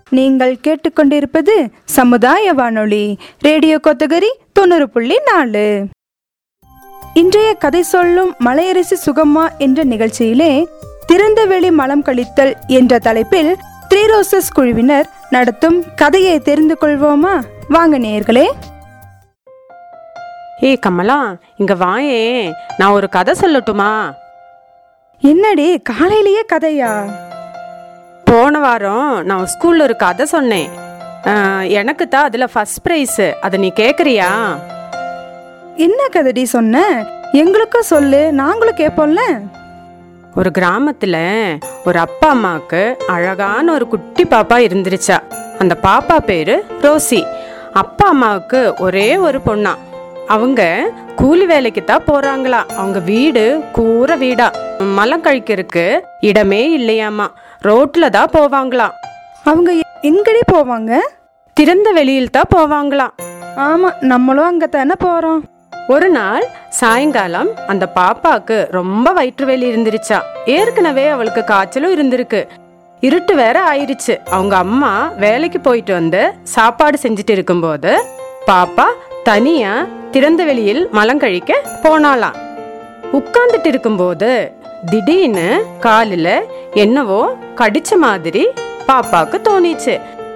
நீங்கள் கேட்டுக்கொண்டிருப்பது சமுதாய வானொலி ரேடியோ கொத்தகரி தொண்ணூறு புள்ளி நாலு இன்றைய கதை சொல்லும் மலையரசி சுகம்மா என்ற நிகழ்ச்சியிலே திறந்தவெளி மலம் கழித்தல் என்ற தலைப்பில் த்ரீ ரோசஸ் குழுவினர் நடத்தும் கதையை தெரிந்து கொள்வோமா வாங்க நேயர்களே ஏய் கமலா இங்க வாயே நான் ஒரு கதை சொல்லட்டுமா என்னடி காலையிலேயே கதையா போன வாரம் நான் ஸ்கூல்ல ஒரு கதை சொன்னேன் அஹ், எனக்கு தான் அதுல ஃபர்ஸ்ட் ப்ரைஸ் அதை நீ கேக்குறியா என்ன கதடி சொன்ன எங்களுக்கும் சொல்லு நாங்களும் கேட்போம்ல ஒரு கிராமத்துல ஒரு அப்பா அம்மாவுக்கு அழகான ஒரு குட்டி பாப்பா இருந்துருச்சா அந்த பாப்பா பேரு ரோசி அப்பா அம்மாவுக்கு ஒரே ஒரு பொண்ணா அவங்க கூலி வேலைக்கு தான் போறாங்களா அவங்க வீடு கூரை வீடா மலம் கழிக்கிறதுக்கு இடமே இல்லையாமா ரோட்ல தான் போவாங்களாம் அவங்க எ- எங்கடி போவாங்க திறந்த வெளியில் தான் போவாங்களாம் ஆமா நம்மளும் அங்க தானே போறோம் ஒரு நாள் சாயங்காலம் அந்த பாப்பாக்கு ரொம்ப வயிற்று வலி இருந்துருச்சா ஏற்கனவே அவளுக்கு காய்ச்சலும் இருந்திருக்கு இருட்டு வேற ஆயிருச்சு அவங்க அம்மா வேலைக்கு போயிட்டு வந்து சாப்பாடு செஞ்சுட்டு இருக்கும்போது பாப்பா தனியா திறந்த வெளியில் மலம் கழிக்க போனாளாம் உட்கார்ந்துட்டு இருக்கும்போது திடீர்னு காலில் என்னவோ கடிச்ச மாதிரி பாப்பாக்கு தோணிச்சு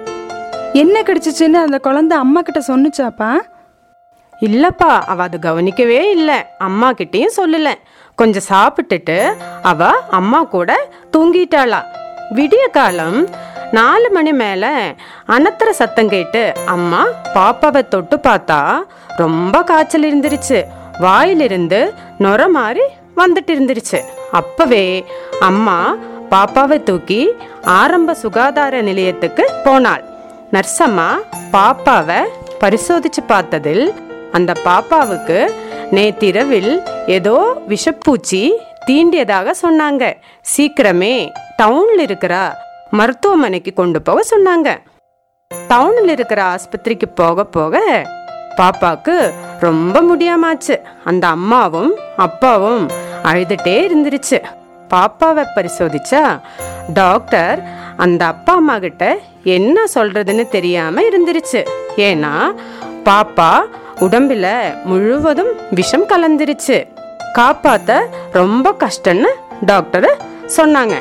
என்ன கிடைச்சிச்சுன்னு அந்த குழந்தை அம்மா கிட்ட சொன்னுச்சாப்பா இல்லப்பா அவ அது கவனிக்கவே இல்லை அம்மா கிட்டயும் சொல்லல கொஞ்சம் சாப்பிட்டுட்டு அவ அம்மா கூட தூங்கிட்டாளா விடிய காலம் நாலு மணி மேல அனத்திர சத்தம் கேட்டு அம்மா பாப்பாவை தொட்டு பார்த்தா ரொம்ப காய்ச்சல் இருந்துருச்சு வாயிலிருந்து நொர மாதிரி வந்துட்டு இருந்துருச்சு அப்பவே அம்மா பாப்பாவை தூக்கி ஆரம்ப சுகாதார நிலையத்துக்கு போனாள் நர்சம்மா பாப்பாவை பரிசோதிச்சு பார்த்ததில் அந்த பாப்பாவுக்கு நேத்திரவில் ஏதோ விஷப்பூச்சி தீண்டியதாக சொன்னாங்க சீக்கிரமே டவுன்ல இருக்கிற மருத்துவமனைக்கு கொண்டு போக சொன்னாங்க டவுன்ல இருக்கிற ஆஸ்பத்திரிக்கு போக போக பாப்பாக்கு ரொம்ப முடியாமாச்சு அந்த அம்மாவும் அப்பாவும் அழுதுட்டே இருந்துருச்சு பாப்பாவை பரிசோதிச்சா டாக்டர் அந்த அப்பா அம்மா கிட்ட என்ன சொல்றதுன்னு தெரியாம இருந்துருச்சு ஏன்னா பாப்பா உடம்புல முழுவதும் விஷம் கலந்துருச்சு காப்பாத்த ரொம்ப கஷ்டம்னு டாக்டர் சொன்னாங்க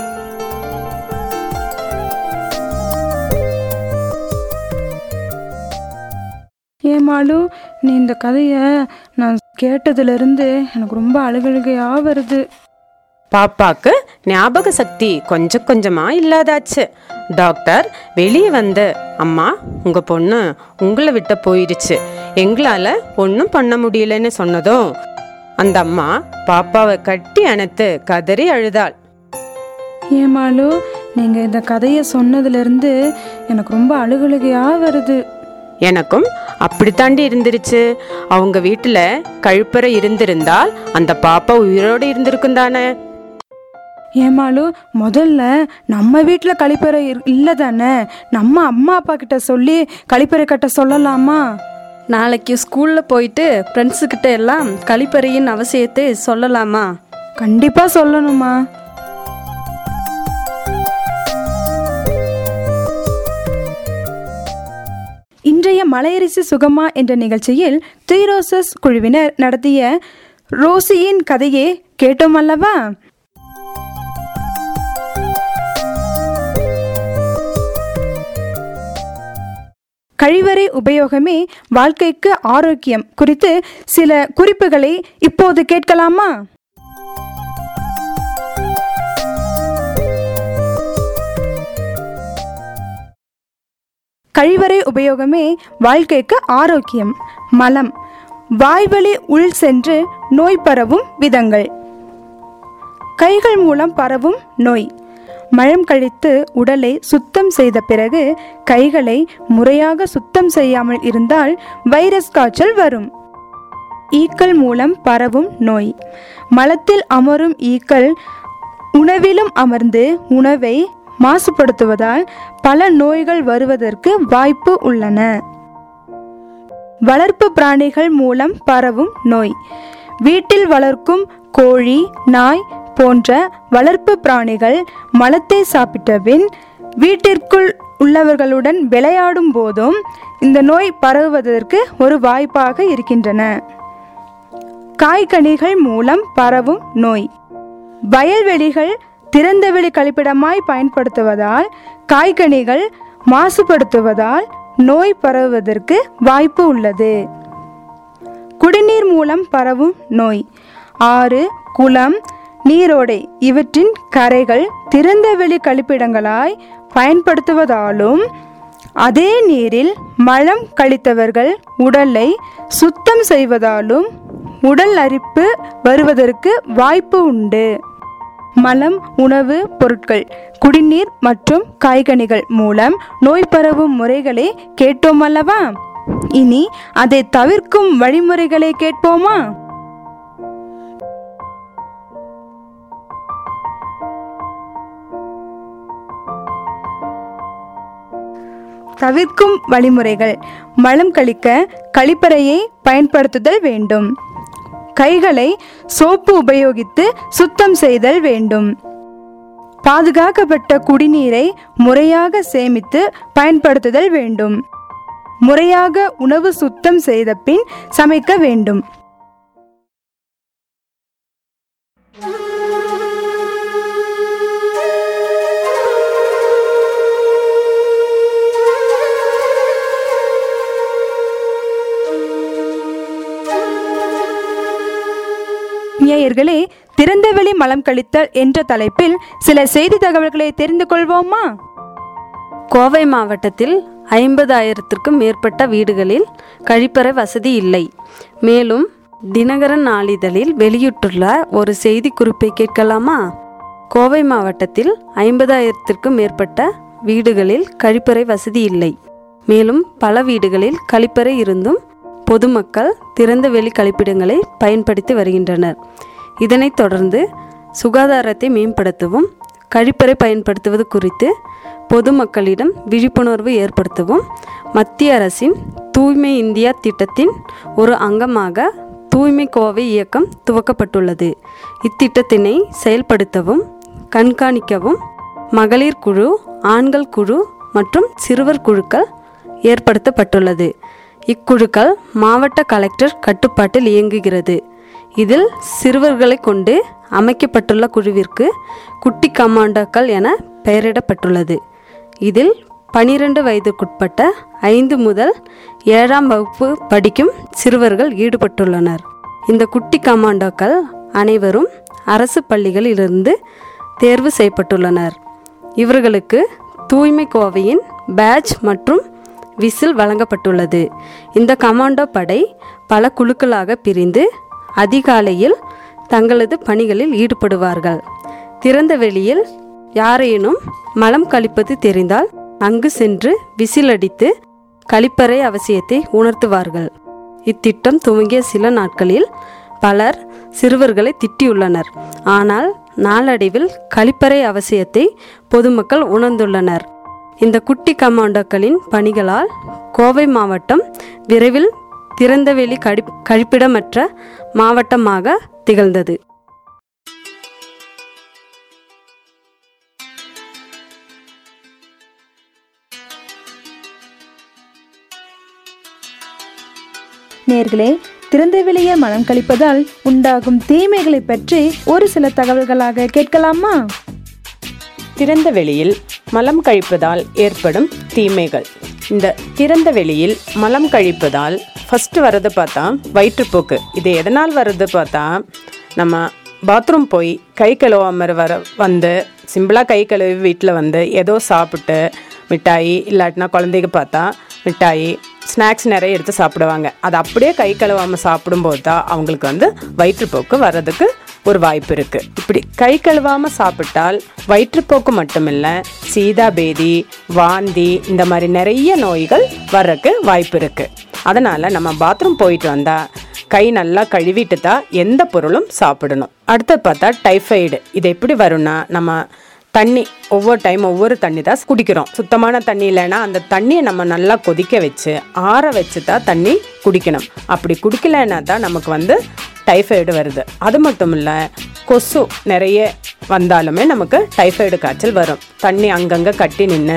ஏமாலு நீ இந்த கதையை நான் கேட்டதுலேருந்து எனக்கு ரொம்ப அழுகழுகையா வருது பாப்பாக்கு ஞாபக சக்தி கொஞ்சம் கொஞ்சமா இல்லாதாச்சு டாக்டர் வெளியே வந்து அம்மா உங்க பொண்ணு உங்களை விட்டு போயிடுச்சு எங்களால ஒன்றும் பண்ண முடியலன்னு சொன்னதும் அந்த அம்மா பாப்பாவை கட்டி அணைத்து கதறி அழுதாள் ஏமாலு நீங்கள் இந்த கதையை சொன்னதுலேருந்து எனக்கு ரொம்ப அழுகழுகையா வருது எனக்கும் அப்படித்தாண்டி இருந்துருச்சு அவங்க வீட்டுல கழுப்பறை இருந்திருந்தால் அந்த பாப்பா உயிரோடு இருந்திருக்கும் தானே ஏமாலு முதல்ல நம்ம வீட்டில் கழிப்பறை இரு- இல்லை தானே நம்ம அம்மா அப்பா கிட்ட சொல்லி கழிப்பறை கட்ட சொல்லலாமா நாளைக்கு ஸ்கூலில் போயிட்டு ஃப்ரெண்ட்ஸுக்கிட்ட எல்லாம் கழிப்பறையின் அவசியத்தை சொல்லலாமா கண்டிப்பாக சொல்லணுமா இன்றைய மலையரிசி சுகமா என்ற நிகழ்ச்சியில் த்ரீ ரோசஸ் குழுவினர் நடத்திய ரோசியின் கதையே கேட்டோம் அல்லவா கழிவறை உபயோகமே வாழ்க்கைக்கு ஆரோக்கியம் குறித்து சில குறிப்புகளை இப்போது கேட்கலாமா கழிவறை உபயோகமே வாழ்க்கைக்கு ஆரோக்கியம் மலம் வாய்வழி உள் சென்று நோய் பரவும் விதங்கள் கைகள் மூலம் பரவும் நோய் மலம் கழித்து உடலை சுத்தம் செய்த பிறகு கைகளை முறையாக சுத்தம் செய்யாமல் இருந்தால் வைரஸ் காய்ச்சல் வரும் ஈக்கள் மூலம் பரவும் நோய் மலத்தில் அமரும் ஈக்கள் உணவிலும் அமர்ந்து உணவை மாசுபடுத்துவதால் பல நோய்கள் வருவதற்கு வாய்ப்பு உள்ளன வளர்ப்பு பிராணிகள் மூலம் பரவும் நோய் வீட்டில் வளர்க்கும் கோழி நாய் போன்ற வளர்ப்பு பிராணிகள் மலத்தை சாப்பிட்ட பின் வீட்டிற்குள் உள்ளவர்களுடன் விளையாடும் போதும் இந்த நோய் பரவுவதற்கு ஒரு வாய்ப்பாக இருக்கின்றன காய்கனிகள் மூலம் பரவும் நோய் வயல்வெளிகள் திறந்தவெளி கழிப்பிடமாய் பயன்படுத்துவதால் காய்கனிகள் மாசுபடுத்துவதால் நோய் பரவுவதற்கு வாய்ப்பு உள்ளது குடிநீர் மூலம் பரவும் நோய் ஆறு குளம் நீரோடை இவற்றின் கரைகள் திறந்தவெளி கழிப்பிடங்களாய் பயன்படுத்துவதாலும் அதே நீரில் மலம் கழித்தவர்கள் உடலை சுத்தம் செய்வதாலும் உடல் அரிப்பு வருவதற்கு வாய்ப்பு உண்டு மலம் உணவு பொருட்கள் குடிநீர் மற்றும் காய்கனிகள் மூலம் நோய் பரவும் முறைகளை கேட்டோம் அல்லவா இனி அதை தவிர்க்கும் வழிமுறைகளை கேட்போமா தவிர்க்கும் வழிமுறைகள் மலம் கழிக்க கழிப்பறையை பயன்படுத்துதல் வேண்டும் கைகளை சோப்பு உபயோகித்து சுத்தம் செய்தல் வேண்டும் பாதுகாக்கப்பட்ட குடிநீரை முறையாக சேமித்து பயன்படுத்துதல் வேண்டும் முறையாக உணவு சுத்தம் செய்த பின் சமைக்க வேண்டும் நேயர்களே திறந்தவெளி மலம் கழித்தல் என்ற தலைப்பில் சில செய்தி தகவல்களை தெரிந்து கொள்வோமா கோவை மாவட்டத்தில் ஐம்பதாயிரத்திற்கும் மேற்பட்ட வீடுகளில் கழிப்பறை வசதி இல்லை மேலும் தினகரன் நாளிதழில் வெளியிட்டுள்ள ஒரு செய்தி குறிப்பை கேட்கலாமா கோவை மாவட்டத்தில் ஐம்பதாயிரத்திற்கும் மேற்பட்ட வீடுகளில் கழிப்பறை வசதி இல்லை மேலும் பல வீடுகளில் கழிப்பறை இருந்தும் பொதுமக்கள் திறந்த வெளி கழிப்பிடங்களை பயன்படுத்தி வருகின்றனர் இதனைத் தொடர்ந்து சுகாதாரத்தை மேம்படுத்தவும் கழிப்பறை பயன்படுத்துவது குறித்து பொதுமக்களிடம் விழிப்புணர்வு ஏற்படுத்தவும் மத்திய அரசின் தூய்மை இந்தியா திட்டத்தின் ஒரு அங்கமாக தூய்மை கோவை இயக்கம் துவக்கப்பட்டுள்ளது இத்திட்டத்தினை செயல்படுத்தவும் கண்காணிக்கவும் மகளிர் குழு ஆண்கள் குழு மற்றும் சிறுவர் குழுக்கள் ஏற்படுத்தப்பட்டுள்ளது இக்குழுக்கள் மாவட்ட கலெக்டர் கட்டுப்பாட்டில் இயங்குகிறது இதில் சிறுவர்களை கொண்டு அமைக்கப்பட்டுள்ள குழுவிற்கு குட்டி கமாண்டோக்கள் என பெயரிடப்பட்டுள்ளது இதில் பனிரெண்டு வயதுக்குட்பட்ட ஐந்து முதல் ஏழாம் வகுப்பு படிக்கும் சிறுவர்கள் ஈடுபட்டுள்ளனர் இந்த குட்டி கமாண்டோக்கள் அனைவரும் அரசு பள்ளிகளிலிருந்து தேர்வு செய்யப்பட்டுள்ளனர் இவர்களுக்கு தூய்மை கோவையின் பேட்ச் மற்றும் விசில் வழங்கப்பட்டுள்ளது இந்த கமாண்டோ படை பல குழுக்களாக பிரிந்து அதிகாலையில் தங்களது பணிகளில் ஈடுபடுவார்கள் திறந்த வெளியில் யாரேனும் மலம் கழிப்பது தெரிந்தால் அங்கு சென்று விசில் அடித்து கழிப்பறை அவசியத்தை உணர்த்துவார்கள் இத்திட்டம் துவங்கிய சில நாட்களில் பலர் சிறுவர்களை திட்டியுள்ளனர் ஆனால் நாளடைவில் கழிப்பறை அவசியத்தை பொதுமக்கள் உணர்ந்துள்ளனர் இந்த குட்டி கமாண்டோக்களின் பணிகளால் கோவை மாவட்டம் விரைவில் திறந்தவெளி கழி கழிப்பிடமற்ற மாவட்டமாக திகழ்ந்தது நேர்களே திறந்தவெளியே மலம் கழிப்பதால் உண்டாகும் தீமைகளை பற்றி ஒரு சில தகவல்களாக கேட்கலாமா திறந்த வெளியில் மலம் கழிப்பதால் ஏற்படும் தீமைகள் இந்த திறந்த வெளியில் மலம் கழிப்பதால் ஃபர்ஸ்ட் வர்றது பார்த்தா வயிற்றுப்போக்கு இது எதனால் வர்றது பார்த்தா நம்ம பாத்ரூம் போய் கை கழுவாம வர வந்து சிம்பிளாக கை கழுவி வீட்டில் வந்து ஏதோ சாப்பிட்டு மிட்டாயி இல்லாட்டினா குழந்தைக்கு பார்த்தா மிட்டாயி ஸ்நாக்ஸ் நிறைய எடுத்து சாப்பிடுவாங்க அது அப்படியே கை கழுவாமல் சாப்பிடும்போது தான் அவங்களுக்கு வந்து வயிற்றுப்போக்கு வர்றதுக்கு ஒரு வாய்ப்பு இருக்குது இப்படி கை கழுவாமல் சாப்பிட்டால் வயிற்றுப்போக்கு மட்டுமில்ல சீதாபேதி வாந்தி இந்த மாதிரி நிறைய நோய்கள் வர்றதுக்கு வாய்ப்பு இருக்குது அதனால் நம்ம பாத்ரூம் போயிட்டு வந்தால் கை நல்லா கழுவிட்டு தான் எந்த பொருளும் சாப்பிடணும் அடுத்து பார்த்தா டைஃபாய்டு இது எப்படி வரும்னா நம்ம தண்ணி ஒவ்வொரு டைம் ஒவ்வொரு தண்ணி தான் குடிக்கிறோம் சுத்தமான தண்ணி இல்லைன்னா அந்த தண்ணியை நம்ம நல்லா கொதிக்க வச்சு ஆற வச்சு தான் தண்ணி குடிக்கணும் அப்படி குடிக்கலைன்னா தான் நமக்கு வந்து டைஃபாய்டு வருது அது மட்டும் இல்லை கொசு நிறைய வந்தாலுமே நமக்கு டைஃபாய்டு காய்ச்சல் வரும் தண்ணி அங்கங்கே கட்டி நின்று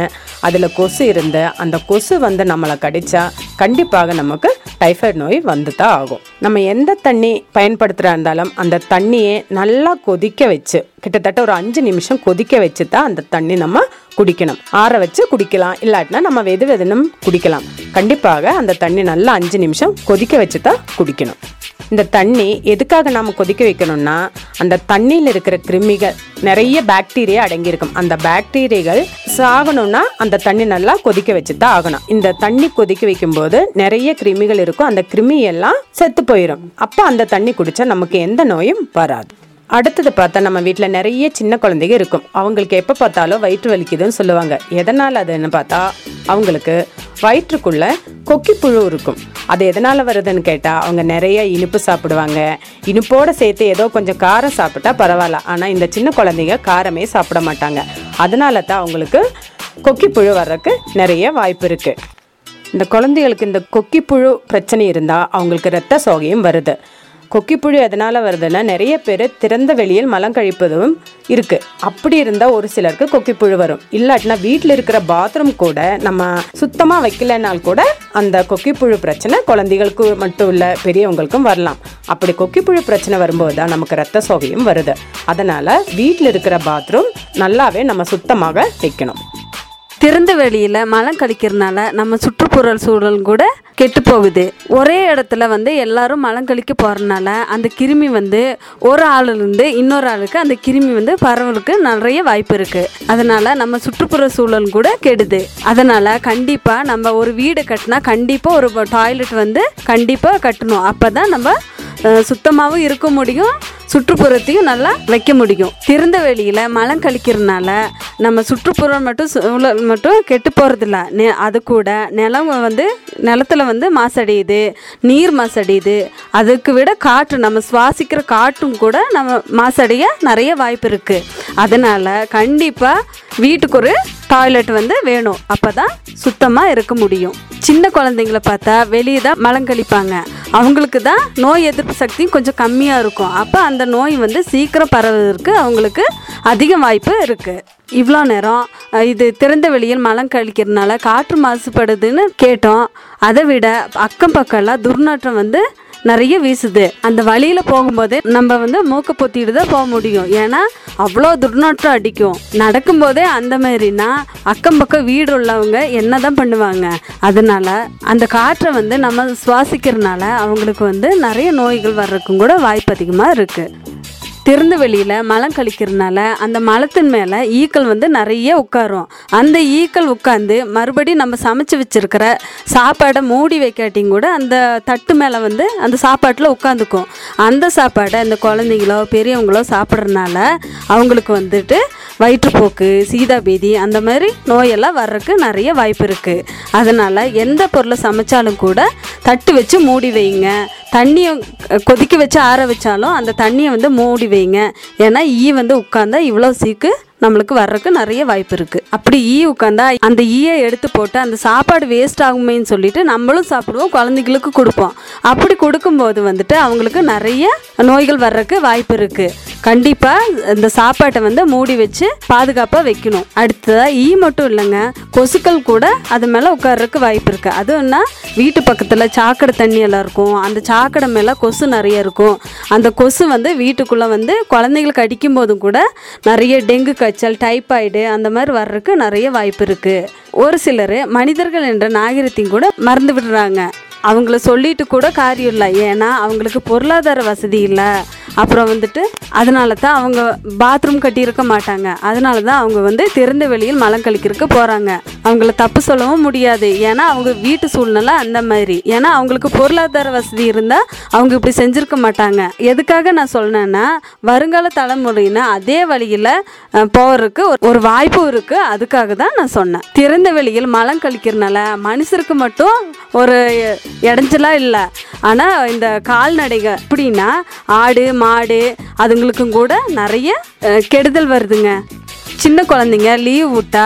அதில் கொசு இருந்து அந்த கொசு வந்து நம்மளை கடிச்சா கண்டிப்பாக நமக்கு டைஃபாய்டு நோய் வந்து தான் ஆகும் நம்ம எந்த தண்ணி பயன்படுத்துகிறா இருந்தாலும் அந்த தண்ணியை நல்லா கொதிக்க வச்சு கிட்டத்தட்ட ஒரு அஞ்சு நிமிஷம் கொதிக்க வச்சு தான் அந்த தண்ணி நம்ம குடிக்கணும் ஆற வச்சு குடிக்கலாம் இல்லாட்டினா நம்ம வெது வெதுனும் குடிக்கலாம் கண்டிப்பாக அந்த தண்ணி நல்லா அஞ்சு நிமிஷம் கொதிக்க வச்சு தான் குடிக்கணும் இந்த தண்ணி எதுக்காக நாம கொதிக்க வைக்கணும்னா அந்த தண்ணியில் இருக்கிற கிருமிகள் நிறைய பாக்டீரியா அடங்கியிருக்கும் அந்த பாக்டீரியாகள் சாகணும்னா அந்த தண்ணி நல்லா கொதிக்க வச்சு தான் ஆகணும் இந்த தண்ணி கொதிக்க வைக்கும்போது நிறைய கிருமிகள் இருக்கும் அந்த கிருமி எல்லாம் செத்து போயிடும் அப்போ அந்த தண்ணி குடிச்சா நமக்கு எந்த நோயும் வராது அடுத்தது பார்த்தா நம்ம வீட்டில் நிறைய சின்ன குழந்தைங்க இருக்கும் அவங்களுக்கு எப்போ பார்த்தாலும் வயிற்று வலிக்குதுன்னு சொல்லுவாங்க எதனால் அதுன்னு பார்த்தா அவங்களுக்கு வயிற்றுக்குள்ள கொக்கிப்புழு இருக்கும் அது எதனால் வருதுன்னு கேட்டால் அவங்க நிறைய இனிப்பு சாப்பிடுவாங்க இனிப்போட சேர்த்து ஏதோ கொஞ்சம் காரம் சாப்பிட்டா பரவாயில்ல ஆனால் இந்த சின்ன குழந்தைங்க காரமே சாப்பிட மாட்டாங்க அதனால தான் அவங்களுக்கு கொக்கிப்புழு வர்றதுக்கு நிறைய வாய்ப்பு இருக்குது இந்த குழந்தைகளுக்கு இந்த கொக்கிப்புழு பிரச்சனை இருந்தால் அவங்களுக்கு ரத்த சோகையும் வருது கொக்கிப்புழு எதனால் வருதுன்னா நிறைய பேர் திறந்த வெளியில் மலம் கழிப்பதும் இருக்குது அப்படி இருந்தால் ஒரு சிலருக்கு கொக்கிப்புழு வரும் இல்லாட்டினா வீட்டில் இருக்கிற பாத்ரூம் கூட நம்ம சுத்தமாக வைக்கலைனால் கூட அந்த கொக்கிப்புழு பிரச்சனை குழந்தைகளுக்கு மட்டும் இல்லை பெரியவங்களுக்கும் வரலாம் அப்படி கொக்கிப்புழு பிரச்சனை வரும்போது தான் நமக்கு ரத்த சோகையும் வருது அதனால் வீட்டில் இருக்கிற பாத்ரூம் நல்லாவே நம்ம சுத்தமாக வைக்கணும் திறந்த வெளியில் மலம் கழிக்கிறதுனால நம்ம சுற்றுப்புற சூழல் கூட கெட்டு போகுது ஒரே இடத்துல வந்து எல்லாரும் மலம் கழிக்க போகிறனால அந்த கிருமி வந்து ஒரு ஆளுலேருந்து இன்னொரு ஆளுக்கு அந்த கிருமி வந்து பரவலுக்கு நிறைய வாய்ப்பு இருக்குது அதனால் நம்ம சுற்றுப்புற சூழல் கூட கெடுது அதனால் கண்டிப்பாக நம்ம ஒரு வீடு கட்டினா கண்டிப்பாக ஒரு டாய்லெட் வந்து கண்டிப்பாக கட்டணும் அப்போ தான் நம்ம சுத்தமாகவும் இருக்க முடியும் சுற்றுப்புறத்தையும் நல்லா வைக்க முடியும் திறந்த வெளியில் மலம் கழிக்கிறதுனால நம்ம சுற்றுப்புறம் மட்டும் சூழல் மட்டும் கெட்டு போகிறதில்ல நெ அது கூட நிலம் வந்து நிலத்துல வந்து மாசடையுது நீர் மாசடையுது அதுக்கு விட காற்று நம்ம சுவாசிக்கிற காற்றும் கூட நம்ம மாசடைய நிறைய வாய்ப்பு இருக்குது அதனால் கண்டிப்பாக வீட்டுக்கு ஒரு டாய்லெட் வந்து வேணும் அப்போ தான் சுத்தமாக இருக்க முடியும் சின்ன குழந்தைங்கள பார்த்தா வெளியே தான் மலம் கழிப்பாங்க அவங்களுக்கு தான் நோய் எதிர்ப்பு சக்தியும் கொஞ்சம் கம்மியாக இருக்கும் அப்போ அந்த நோய் வந்து சீக்கிரம் பரவுவதற்கு அவங்களுக்கு அதிக வாய்ப்பு இருக்குது இவ்வளோ நேரம் அஹ், இது திறந்த வெளியில் மலம் கழிக்கிறதுனால காற்று மாசுபடுதுன்னு கேட்டோம் அதை விட அக்கம் பக்கம்லாம் துர்நாற்றம் வந்து நிறைய வீசுது அந்த வழியில் போகும்போதே நம்ம வந்து மூக்கை பொத்திட்டு தான் போக முடியும் ஏன்னா அவ்வளோ துர்நாற்றம் அடிக்கும் நடக்கும்போதே அந்த மாதிரினா அக்கம் பக்கம் வீடு உள்ளவங்க என்ன தான் பண்ணுவாங்க அதனால அந்த காற்றை வந்து நம்ம சுவாசிக்கிறதுனால அவங்களுக்கு வந்து நிறைய நோய்கள் வர்றதுக்கும் கூட வாய்ப்பு அதிகமாக இருக்குது திறந்த வெளியில் மலம் கழிக்கிறதுனால அந்த மலத்தின் மேலே ஈக்கள் வந்து நிறைய உட்காரும் அந்த ஈக்கள் உட்காந்து மறுபடியும் நம்ம சமைச்சு வச்சிருக்கிற சாப்பாடை மூடி வைக்காட்டியும் கூட அந்த தட்டு மேலே வந்து அந்த சாப்பாட்டில் உட்காந்துக்கும் அந்த சாப்பாடை அந்த குழந்தைங்களோ பெரியவங்களோ சாப்பிட்றதுனால அவங்களுக்கு வந்துட்டு வயிற்றுப்போக்கு சீதாபேதி அந்த மாதிரி நோயெல்லாம் வர்றதுக்கு நிறைய வாய்ப்பு இருக்குது அதனால் எந்த பொருளை சமைச்சாலும் கூட தட்டு வச்சு மூடி வைங்க தண்ணியை கொதிக்க வச்சு ஆற வச்சாலும் அந்த தண்ணியை வந்து மூடி வைங்க ஏன்னா ஈ வந்து உட்காந்தா இவ்வளோ சீக்கு நம்மளுக்கு வர்றதுக்கு நிறைய வாய்ப்பு இருக்குது அப்படி ஈ உட்காந்தா அந்த ஈயை எடுத்து போட்டு அந்த சாப்பாடு வேஸ்ட் ஆகுமேன்னு சொல்லிட்டு நம்மளும் சாப்பிடுவோம் குழந்தைங்களுக்கு கொடுப்போம் அப்படி கொடுக்கும்போது வந்துட்டு அவங்களுக்கு நிறைய நோய்கள் வர்றதுக்கு வாய்ப்பு இருக்குது கண்டிப்பாக இந்த சாப்பாட்டை வந்து மூடி வச்சு பாதுகாப்பாக வைக்கணும் அடுத்ததாக ஈ மட்டும் இல்லைங்க கொசுக்கள் கூட அது மேலே உட்கார்றதுக்கு வாய்ப்பு இருக்குது அதுவும்னா வீட்டு பக்கத்தில் சாக்கடை தண்ணி எல்லாம் இருக்கும் அந்த சாக்கடை மேலே கொசு நிறைய இருக்கும் அந்த கொசு வந்து வீட்டுக்குள்ளே வந்து குழந்தைங்களுக்கு அடிக்கும் போதும் கூட நிறைய டெங்கு காய்ச்சல் டைபாய்டு அந்த மாதிரி வர்றதுக்கு நிறைய வாய்ப்பு இருக்குது ஒரு சிலர் மனிதர்கள் என்ற நாகரிகத்தையும் கூட மறந்து விடுறாங்க அவங்கள சொல்லிட்டு கூட காரியம் இல்லை ஏன்னா அவங்களுக்கு பொருளாதார வசதி இல்லை அப்புறம் வந்துட்டு அதனால தான் அவங்க பாத்ரூம் கட்டியிருக்க மாட்டாங்க அதனால தான் அவங்க வந்து திறந்த வெளியில் மலம் கழிக்கிறதுக்கு போகிறாங்க அவங்கள தப்பு சொல்லவும் முடியாது ஏன்னா அவங்க வீட்டு சூழ்நிலை அந்த மாதிரி ஏன்னா அவங்களுக்கு பொருளாதார வசதி இருந்தால் அவங்க இப்படி செஞ்சுருக்க மாட்டாங்க எதுக்காக நான் சொன்னேன்னா வருங்கால தலைமுறையினா அதே வழியில் போகிறதுக்கு ஒரு- ஒரு வாய்ப்பு இருக்குது அதுக்காக தான் நான் சொன்னேன் திறந்த வெளியில் மலம் கழிக்கிறனால மனுஷருக்கு மட்டும் ஒரு இடைஞ்சலாக இல்லை ஆனால் இந்த கால்நடைகள் எப்படின்னா ஆடு மாடு அதுங்களுக்கும் கூட நிறைய அஹ், கெடுதல் வருதுங்க சின்ன குழந்தைங்க லீவ் விட்டா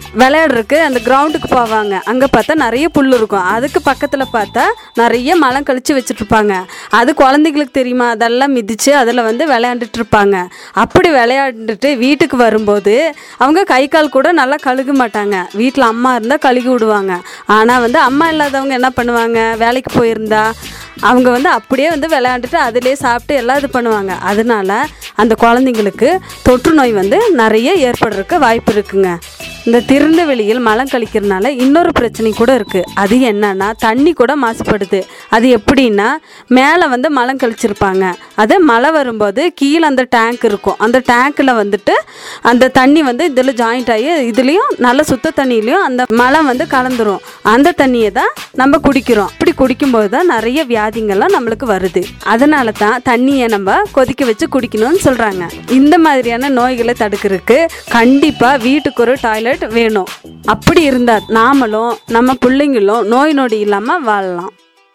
விளையாடுறதுக்கு அந்த கிரவுண்டுக்கு போவாங்க அங்கே பார்த்தா நிறைய புல் இருக்கும் அதுக்கு பக்கத்தில் பார்த்தா நிறைய மலம் கழிச்சு வச்சுட்ருப்பாங்க அது குழந்தைங்களுக்கு தெரியுமா அதெல்லாம் மிதித்து அதில் வந்து விளையாண்டுட்டு இருப்பாங்க அப்படி விளையாண்டுட்டு வீட்டுக்கு வரும்போது அவங்க கை கால் கூட நல்லா கழுக மாட்டாங்க வீட்டில் அம்மா இருந்தால் கழுகி விடுவாங்க ஆனால் வந்து அம்மா இல்லாதவங்க என்ன பண்ணுவாங்க வேலைக்கு போயிருந்தா அவங்க வந்து அப்படியே வந்து விளையாண்டுட்டு அதிலே சாப்பிட்டு எல்லாம் இது பண்ணுவாங்க அதனால அந்த குழந்தைங்களுக்கு தொற்று நோய் வந்து நிறைய ஏற்படுறதுக்கு வாய்ப்பு இருக்குங்க இந்த திறந்த வெளியில் மலம் கழிக்கிறதுனால இன்னொரு பிரச்சனை கூட இருக்குது அது என்னன்னா தண்ணி கூட மாசுபடுது அது எப்படின்னா மேலே வந்து மலம் கழிச்சிருப்பாங்க அது மழை வரும்போது கீழே அந்த டேங்க் இருக்கும் அந்த டேங்க்கில் வந்துட்டு அந்த தண்ணி வந்து இதில் ஜாயிண்ட் ஆகி இதுலேயும் நல்ல சுத்த தண்ணியிலையும் அந்த மலம் வந்து கலந்துரும் அந்த தண்ணியை தான் நம்ம குடிக்கிறோம் அப்படி குடிக்கும்போது தான் நிறைய வியாதிங்கள்லாம் நம்மளுக்கு வருது அதனால தான் தண்ணியை நம்ம கொதிக்க வச்சு குடிக்கணும்னு சொல்கிறாங்க இந்த மாதிரியான நோய்களை தடுக்கிறதுக்கு கண்டிப்பாக வீட்டுக்கு ஒரு டாய்லெட் வேணும் அப்படி இருந்தால் நாமளும் நம்ம பிள்ளைங்களும் நோய் நொடி இல்லாமல் வாழலாம்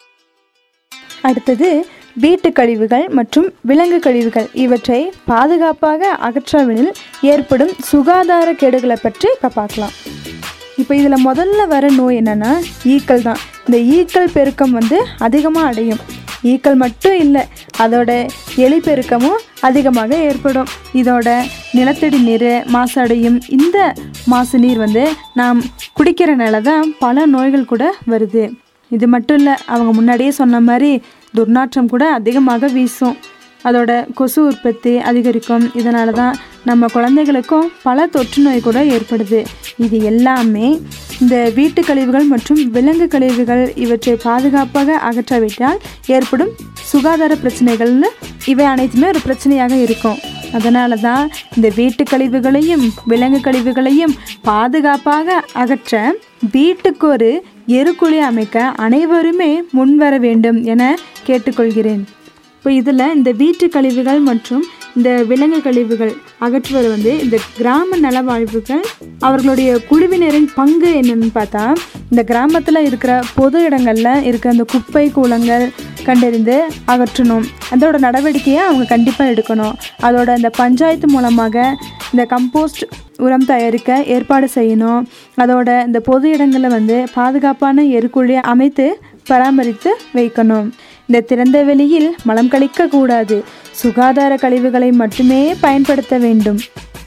அடுத்தது வீட்டு கழிவுகள் மற்றும் விலங்கு கழிவுகள் இவற்றை பாதுகாப்பாக அகற்றாவினில் ஏற்படும் சுகாதார கேடுகளை பற்றி இப்போ பார்க்கலாம் இப்போ இதில் முதல்ல வர நோய் என்னென்னா ஈக்கள் தான் இந்த ஈக்கள் பெருக்கம் வந்து அதிகமாக அடையும் ஈக்கள் மட்டும் இல்லை அதோட எலி பெருக்கமும் அதிகமாக ஏற்படும் இதோட நிலத்தடி நீர் மாசடையும் இந்த மாசு நீர் வந்து நாம் குடிக்கிறனால தான் பல நோய்கள் கூட வருது இது மட்டும் இல்லை அவங்க முன்னாடியே சொன்ன மாதிரி துர்நாற்றம் கூட அதிகமாக வீசும் அதோட கொசு உற்பத்தி அதிகரிக்கும் இதனால தான் நம்ம குழந்தைகளுக்கும் பல தொற்று நோய் கூட ஏற்படுது இது எல்லாமே இந்த வீட்டு கழிவுகள் மற்றும் விலங்கு கழிவுகள் இவற்றை பாதுகாப்பாக அகற்றாவிட்டால் ஏற்படும் சுகாதார பிரச்சனைகள்னு இவை அனைத்துமே ஒரு பிரச்சனையாக இருக்கும் அதனால தான் இந்த வீட்டு கழிவுகளையும் விலங்கு கழிவுகளையும் பாதுகாப்பாக அகற்ற வீட்டுக்கு ஒரு எருக்குழி அமைக்க அனைவருமே முன்வர வேண்டும் என கேட்டுக்கொள்கிறேன் இப்போ இதில் இந்த வீட்டு கழிவுகள் மற்றும் இந்த விலங்கு கழிவுகள் அகற்றுவது வந்து இந்த கிராம நலவாழ்வுகள் அவர்களுடைய குழுவினரின் பங்கு என்னன்னு பார்த்தா இந்த கிராமத்தில் இருக்கிற பொது இடங்களில் இருக்கிற அந்த குப்பை கூலங்கள் கண்டறிந்து அகற்றணும் அதோட நடவடிக்கையை அவங்க கண்டிப்பாக எடுக்கணும் அதோட இந்த பஞ்சாயத்து மூலமாக இந்த கம்போஸ்ட் உரம் தயாரிக்க ஏற்பாடு செய்யணும் அதோட இந்த பொது இடங்களில் வந்து பாதுகாப்பான எருக்குழி அமைத்து பராமரித்து வைக்கணும் இந்த திறந்த வெளியில் மலம் கழிக்க கூடாது சுகாதார கழிவுகளை மட்டுமே பயன்படுத்த வேண்டும்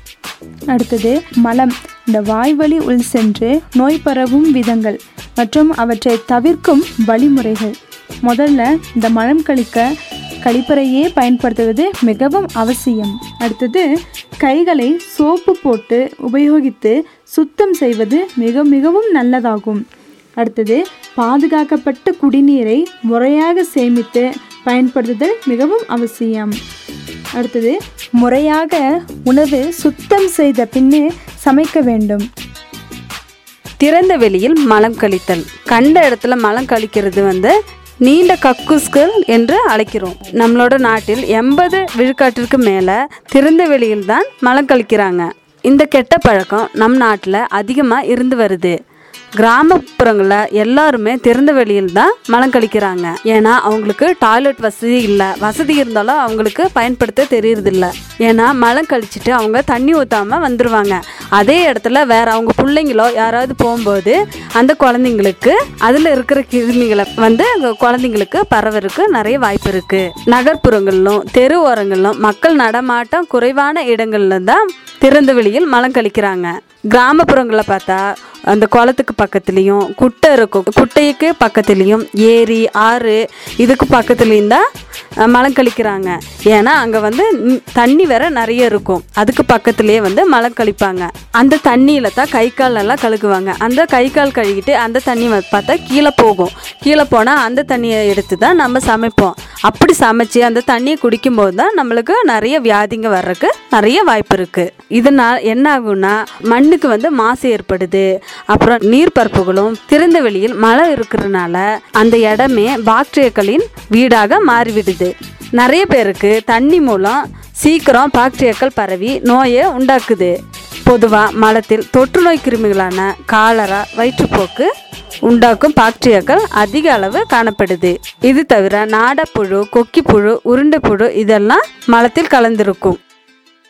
அடுத்தது மலம் இந்த வாய்வழி உள் சென்று நோய் பரவும் விதங்கள் மற்றும் அவற்றை தவிர்க்கும் வழிமுறைகள் முதல்ல இந்த மலம் கழிக்க கழிப்பறையே பயன்படுத்துவது மிகவும் அவசியம் அடுத்தது கைகளை சோப்பு போட்டு உபயோகித்து சுத்தம் செய்வது மிக மிகவும் நல்லதாகும் அடுத்தது பாதுகாக்கப்பட்ட குடிநீரை முறையாக சேமித்து பயன்படுத்துதல் மிகவும் அவசியம் அடுத்தது முறையாக உணவு சுத்தம் செய்த பின்னே சமைக்க வேண்டும் திறந்த வெளியில் மலம் கழித்தல் கண்ட இடத்துல மலம் கழிக்கிறது வந்து நீண்ட கக்கூஸ்கள் என்று அழைக்கிறோம் நம்மளோட நாட்டில் எண்பது விழுக்காட்டிற்கு மேலே திறந்த வெளியில் தான் மலம் கழிக்கிறாங்க இந்த கெட்ட பழக்கம் நம் நாட்டில் அதிகமாக இருந்து வருது கிராமப்புறங்களில் எல்லாருமே திறந்த வெளியில் தான் மலம் கழிக்கிறாங்க ஏன்னா அவங்களுக்கு டாய்லெட் வசதி இல்லை வசதி இருந்தாலும் அவங்களுக்கு பயன்படுத்த தெரியறதில்ல ஏன்னா மலம் கழிச்சிட்டு அவங்க தண்ணி ஊற்றாம வந்துடுவாங்க அதே இடத்துல வேற அவங்க பிள்ளைங்களோ யாராவது போகும்போது அந்த குழந்தைங்களுக்கு அதில் இருக்கிற கிருமிகளை வந்து அந்த குழந்தைங்களுக்கு பரவறதுக்கு நிறைய வாய்ப்பு இருக்கு நகர்ப்புறங்களிலும் தெரு ஓரங்களிலும் மக்கள் நடமாட்டம் குறைவான இடங்கள்ல தான் திறந்த வெளியில் மலம் கழிக்கிறாங்க கிராமப்புறங்களில் பார்த்தா அந்த குளத்துக்கு பக்கத்துலேயும் குட்டை இருக்கும் குட்டைக்கு பக்கத்துலேயும் ஏரி ஆறு இதுக்கு பக்கத்துலேயும் தான் அஹ், மலம் கழிக்கிறாங்க ஏன்னா அங்கே வந்து ந- தண்ணி வேற நிறைய இருக்கும் அதுக்கு பக்கத்துலேயே வந்து மலம் கழிப்பாங்க அந்த தண்ணியில் தான் கை கால் எல்லாம் கழுகுவாங்க அந்த கை கால் கழுகிட்டு அந்த தண்ணி வந்து பார்த்தா கீழே போகும் கீழே போனால் அந்த தண்ணியை எடுத்து தான் நம்ம சமைப்போம் அப்படி சமைச்சு அந்த தண்ணியை குடிக்கும்போது தான் நம்மளுக்கு நிறைய வியாதிங்க வர்றதுக்கு நிறைய வாய்ப்பு இருக்குது இதனால் என்ன ஆகும்னா மண்ணுக்கு வந்து மாசு ஏற்படுது அப்புறம் நீர்ப்பரப்புகளும் திறந்த வெளியில் மழை இருக்கிறதுனால அந்த இடமே பாக்டீரியாக்களின் வீடாக மாறிவிடுது நிறைய பேருக்கு தண்ணி மூலம் சீக்கிரம் பாக்டீரியாக்கள் பரவி நோயை உண்டாக்குது பொதுவாக மலத்தில் தொற்று நோய் கிருமிகளான காலரா வயிற்றுப்போக்கு உண்டாக்கும் பாக்டீரியாக்கள் அதிக அளவு காணப்படுது இது தவிர நாடப்புழு கொக்கிப்புழு உருண்டைப்புழு இதெல்லாம் மலத்தில் கலந்திருக்கும்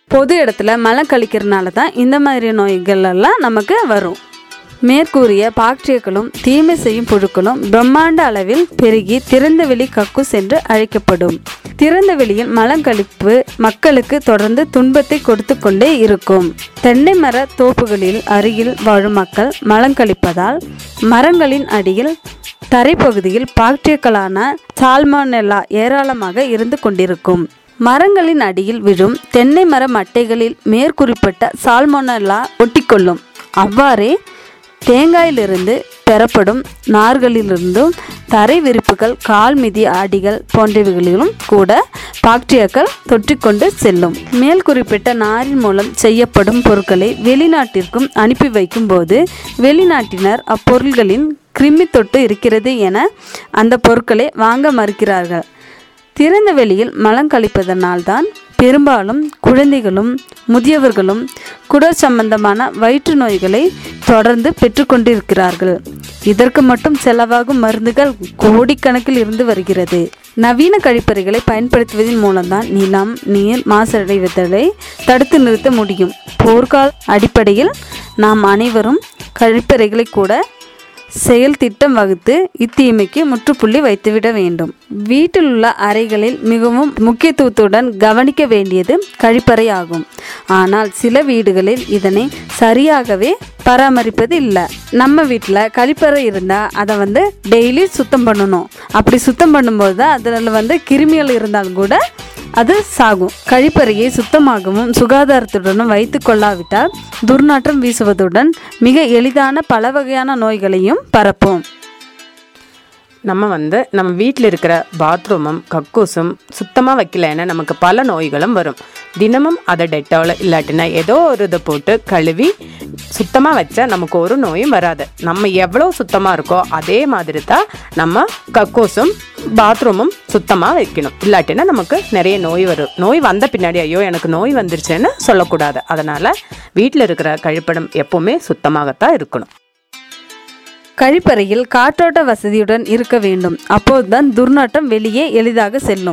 பொது இடத்துல மலம் கழிக்கிறனால தான் இந்த மாதிரி நோய்கள் எல்லாம் நமக்கு வரும் மேற்கூறிய பாக்டீரியாக்களும் தீமை செய்யும் புழுக்களும் பிரம்மாண்ட அளவில் பெருகி திறந்தவெளி கக்கூஸ் என்று அழைக்கப்படும் திறந்த வெளியில் மலங்கழிப்பு மக்களுக்கு தொடர்ந்து துன்பத்தை கொடுத்து கொண்டே இருக்கும் தென்னை மர தோப்புகளில் அருகில் வாழும் மக்கள் மலங்கழிப்பதால் மரங்களின் அடியில் தரைப்பகுதியில் பாக்டீரியாக்களான சால்மோனெல்லா ஏராளமாக இருந்து கொண்டிருக்கும் மரங்களின் அடியில் விழும் தென்னை மர மட்டைகளில் மேற்குறிப்பிட்ட சால்மோனெல்லா ஒட்டிக்கொள்ளும் அவ்வாறே தேங்காயிலிருந்து பெறப்படும் நார்களிலிருந்தும் தரை விரிப்புகள் கால் மிதி ஆடிகள் போன்றவைகளிலும் கூட பாக்டீரியாக்கள் தொற்றிக்கொண்டு செல்லும் மேல் குறிப்பிட்ட நாரின் மூலம் செய்யப்படும் பொருட்களை வெளிநாட்டிற்கும் அனுப்பி வைக்கும்போது வெளிநாட்டினர் அப்பொருள்களின் கிருமி தொட்டு இருக்கிறது என அந்த பொருட்களை வாங்க மறுக்கிறார்கள் திறந்த வெளியில் மலம் கழிப்பதனால்தான் பெரும்பாலும் குழந்தைகளும் முதியவர்களும் குடல் சம்பந்தமான வயிற்று நோய்களை தொடர்ந்து பெற்றுக்கொண்டிருக்கிறார்கள் இதற்கு மட்டும் செலவாகும் மருந்துகள் கோடிக்கணக்கில் இருந்து வருகிறது நவீன கழிப்பறைகளை பயன்படுத்துவதன் மூலம்தான் நிலம் நீர் மாசடைவதை தடுத்து நிறுத்த முடியும் போர்க்கால அடிப்படையில் நாம் அனைவரும் கழிப்பறைகளை கூட செயல் திட்டம் வகுத்து இத்தீமைக்கு முற்றுப்புள்ளி வைத்துவிட வேண்டும் வீட்டில் உள்ள அறைகளில் மிகவும் முக்கியத்துவத்துடன் கவனிக்க வேண்டியது கழிப்பறை ஆகும் ஆனால் சில வீடுகளில் இதனை சரியாகவே பராமரிப்பது இல்லை நம்ம வீட்டில் கழிப்பறை இருந்தால் அதை வந்து டெய்லி சுத்தம் பண்ணணும் அப்படி சுத்தம் பண்ணும்போது தான் அதில் வந்து கிருமிகள் இருந்தாலும் கூட அது சாகும் கழிப்பறையை சுத்தமாகவும் சுகாதாரத்துடனும் வைத்து கொள்ளாவிட்டால் துர்நாற்றம் வீசுவதுடன் மிக எளிதான பல வகையான நோய்களையும் பரப்பும் நம்ம வந்து நம்ம வீட்டில் இருக்கிற பாத்ரூமும் கக்கூஸும் சுத்தமாக வைக்கலைன்னா நமக்கு பல நோய்களும் வரும் தினமும் அதை டெட்டால் இல்லாட்டினா ஏதோ ஒரு இதை போட்டு கழுவி சுத்தமாக வச்சா நமக்கு ஒரு நோயும் வராது நம்ம எவ்வளோ சுத்தமாக இருக்கோ அதே மாதிரி தான் நம்ம கக்கூஸும் பாத்ரூமும் சுத்தமாக வைக்கணும் இல்லாட்டினா நமக்கு நிறைய நோய் வரும் நோய் வந்த பின்னாடி ஐயோ எனக்கு நோய் வந்துருச்சுன்னு சொல்லக்கூடாது அதனால் வீட்டில் இருக்கிற கழிப்பிடம் எப்போவுமே சுத்தமாகத்தான் இருக்கணும் கழிப்பறையில் காற்றோட்ட வசதியுடன் இருக்க வேண்டும் அப்போதுதான் துர்நாற்றம் வெளியே எளிதாக செல்லும்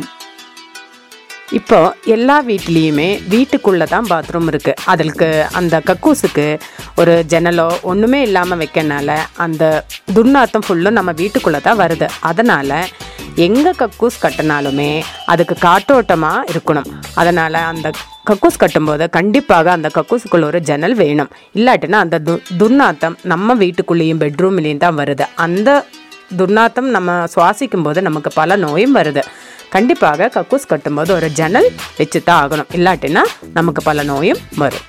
இப்போ எல்லா வீட்லேயுமே வீட்டுக்குள்ளே தான் பாத்ரூம் இருக்குது அதற்கு அந்த கக்கூஸுக்கு ஒரு ஜன்னலோ ஒன்றுமே இல்லாமல் வைக்கனால அந்த துர்நாத்தம் ஃபுல்லும் நம்ம வீட்டுக்குள்ளே தான் வருது அதனால் எங்கே கக்கூஸ் கட்டினாலுமே அதுக்கு காற்றோட்டமாக இருக்கணும் அதனால் அந்த கக்கூஸ் கட்டும்போது கண்டிப்பாக அந்த கக்கூஸுக்குள்ள ஒரு ஜன்னல் வேணும் இல்லாட்டினா அந்த து துர்நாத்தம் நம்ம வீட்டுக்குள்ளேயும் பெட்ரூம்லேயும் தான் வருது அந்த துர்நாத்தம் நம்ம சுவாசிக்கும் போது நமக்கு பல நோயும் வருது கண்டிப்பாக கக்கூஸ் கட்டும்போது ஒரு ஜன்னல் வச்சு தான் ஆகணும் இல்லாட்டினா நமக்கு பல நோயும் வரும்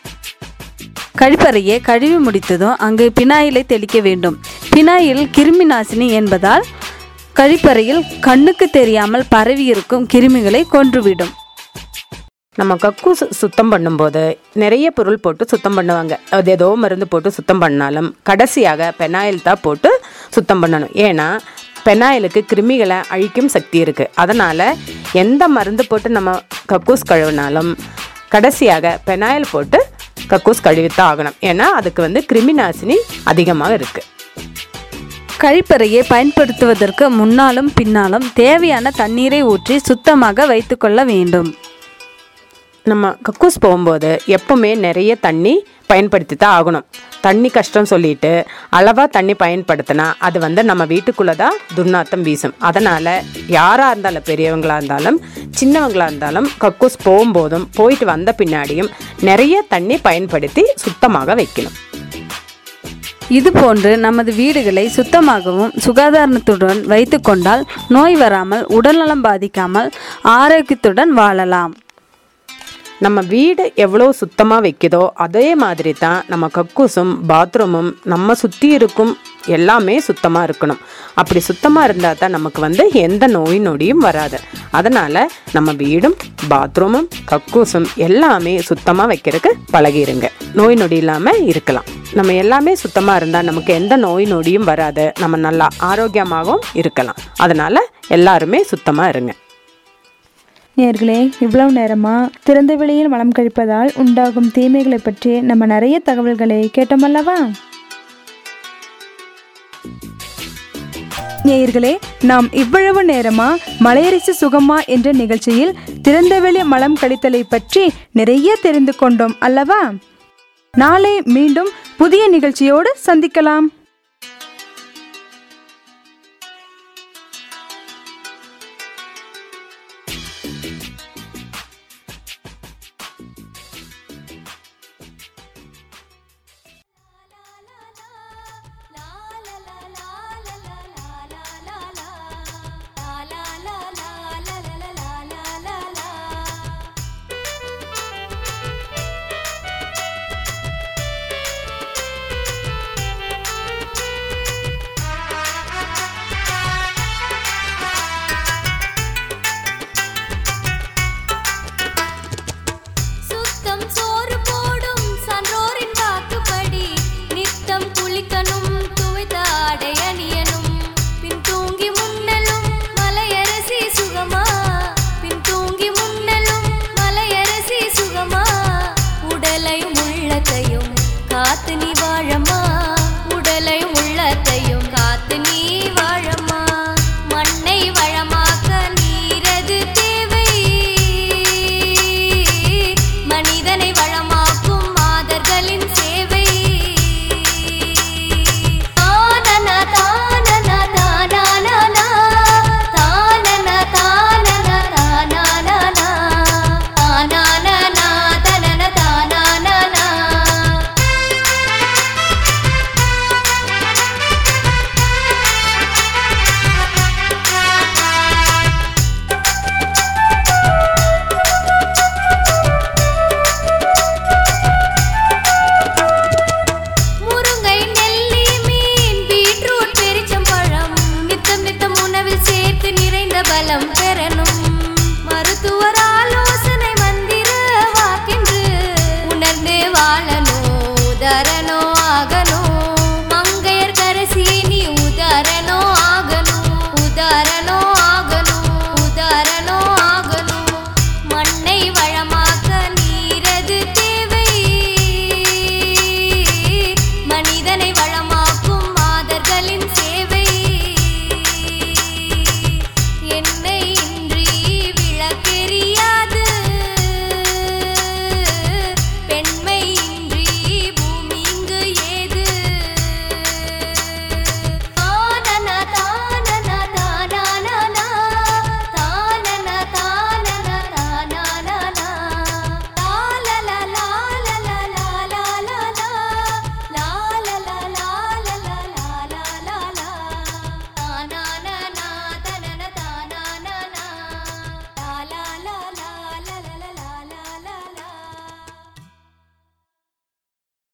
கழிப்பறையை கழுவி முடித்ததும் அங்கு பினாயிலை தெளிக்க வேண்டும் பினாயில் கிருமி நாசினி என்பதால் கழிப்பறையில் கண்ணுக்கு தெரியாமல் பரவி இருக்கும் கிருமிகளை கொன்றுவிடும் நம்ம கக்கூஸ் சுத்தம் பண்ணும்போது நிறைய பொருள் போட்டு சுத்தம் பண்ணுவாங்க அது ஏதோ மருந்து போட்டு சுத்தம் பண்ணாலும் கடைசியாக பெனாயில் தான் போட்டு சுத்தம் பண்ணணும் ஏன்னா பெனாயிலுக்கு கிருமிகளை அழிக்கும் சக்தி இருக்குது அதனால் எந்த மருந்து போட்டு நம்ம கக்கூஸ் கழுவினாலும் கடைசியாக பெனாயில் போட்டு கக்கூஸ் கழுவித்தான் ஆகணும் ஏன்னா அதுக்கு வந்து கிருமி நாசினி அதிகமாக இருக்குது கழிப்பறையை பயன்படுத்துவதற்கு முன்னாலும் பின்னாலும் தேவையான தண்ணீரை ஊற்றி சுத்தமாக வைத்துக்கொள்ள வேண்டும் நம்ம கக்கூஸ் போகும்போது எப்பவுமே நிறைய தண்ணி பயன்படுத்தி தான் ஆகணும் தண்ணி கஷ்டம் சொல்லிட்டு அளவாக தண்ணி பயன்படுத்தினா அது வந்து நம்ம வீட்டுக்குள்ளே தான் துர்நாத்தம் வீசும் அதனால் யாராக இருந்தாலும் பெரியவங்களாக இருந்தாலும் சின்னவங்களாக இருந்தாலும் கக்கூஸ் போகும்போதும் போயிட்டு வந்த பின்னாடியும் நிறைய தண்ணி பயன்படுத்தி சுத்தமாக வைக்கணும் இதுபோன்று நமது வீடுகளை சுத்தமாகவும் சுகாதாரத்துடன் வைத்துக்கொண்டால் நோய் வராமல் உடல்நலம் பாதிக்காமல் ஆரோக்கியத்துடன் வாழலாம் நம்ம வீடு எவ்வளோ சுத்தமாக வைக்குதோ அதே மாதிரி தான் நம்ம கக்கூஸும் பாத்ரூமும் நம்ம சுற்றி இருக்கும் எல்லாமே சுத்தமாக இருக்கணும் அப்படி சுத்தமாக இருந்தால் தான் நமக்கு வந்து எந்த நோய் நொடியும் வராது அதனால் நம்ம வீடும் பாத்ரூமும் கக்கூஸும் எல்லாமே சுத்தமாக வைக்கிறதுக்கு பழகிருங்க நோய் நொடி இல்லாமல் இருக்கலாம் நம்ம எல்லாமே சுத்தமாக இருந்தால் நமக்கு எந்த நோய் நொடியும் வராது நம்ம நல்லா ஆரோக்கியமாகவும் இருக்கலாம் அதனால் எல்லாருமே சுத்தமாக இருங்க நேர்களே இவ்வளவு நேரமா திறந்த வெளியில் மலம் கழிப்பதால் உண்டாகும் தீமைகளை பற்றி நம்ம நிறைய தகவல்களை கேட்டோமல்லவா நேயர்களே நாம் இவ்வளவு நேரமா மலையரசி சுகமா என்ற நிகழ்ச்சியில் திறந்தவெளி மலம் கழித்தலை பற்றி நிறைய தெரிந்து கொண்டோம் அல்லவா நாளை மீண்டும் புதிய நிகழ்ச்சியோடு சந்திக்கலாம்